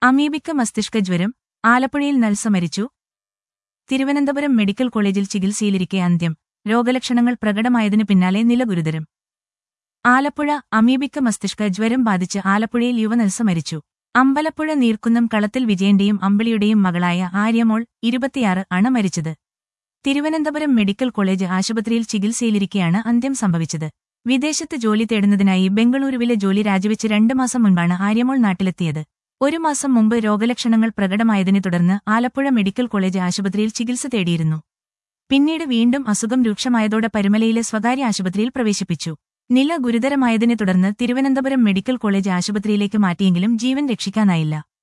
അമീബിക്ക മസ്തിഷ്ക ജ്വരം ആലപ്പുഴയിൽ നഴ്സ് മരിച്ചു തിരുവനന്തപുരം മെഡിക്കൽ കോളേജിൽ ചികിത്സയിലിരിക്കെ അന്ത്യം രോഗലക്ഷണങ്ങൾ പ്രകടമായതിനു പിന്നാലെ നില ഗുരുതരം ആലപ്പുഴ അമീബിക്ക മസ്തിഷ്ക ജ്വരം ബാധിച്ച് ആലപ്പുഴയിൽ യുവനഴ്സ് മരിച്ചു അമ്പലപ്പുഴ നീർക്കുന്നം കളത്തിൽ വിജയന്റെയും അമ്പിളിയുടെയും മകളായ ആര്യമോൾ ഇരുപത്തിയാറ് ആണ് മരിച്ചത് തിരുവനന്തപുരം മെഡിക്കൽ കോളേജ് ആശുപത്രിയിൽ ചികിത്സയിലിരിക്കെയാണ് അന്ത്യം സംഭവിച്ചത് വിദേശത്ത് ജോലി തേടുന്നതിനായി ബംഗളൂരുവിലെ ജോലി രാജിവെച്ച് രണ്ട് മാസം മുൻപാണ് ആര്യമോൾ നാട്ടിലെത്തിയത് ഒരു മാസം മുമ്പ് രോഗലക്ഷണങ്ങൾ പ്രകടമായതിനെ തുടർന്ന് ആലപ്പുഴ മെഡിക്കൽ കോളേജ് ആശുപത്രിയിൽ ചികിത്സ തേടിയിരുന്നു പിന്നീട് വീണ്ടും അസുഖം രൂക്ഷമായതോടെ പരുമലയിലെ സ്വകാര്യ ആശുപത്രിയിൽ പ്രവേശിപ്പിച്ചു നില ഗുരുതരമായതിനെ തുടർന്ന് തിരുവനന്തപുരം മെഡിക്കൽ കോളേജ് ആശുപത്രിയിലേക്ക് മാറ്റിയെങ്കിലും ജീവൻ രക്ഷിക്കാനായില്ല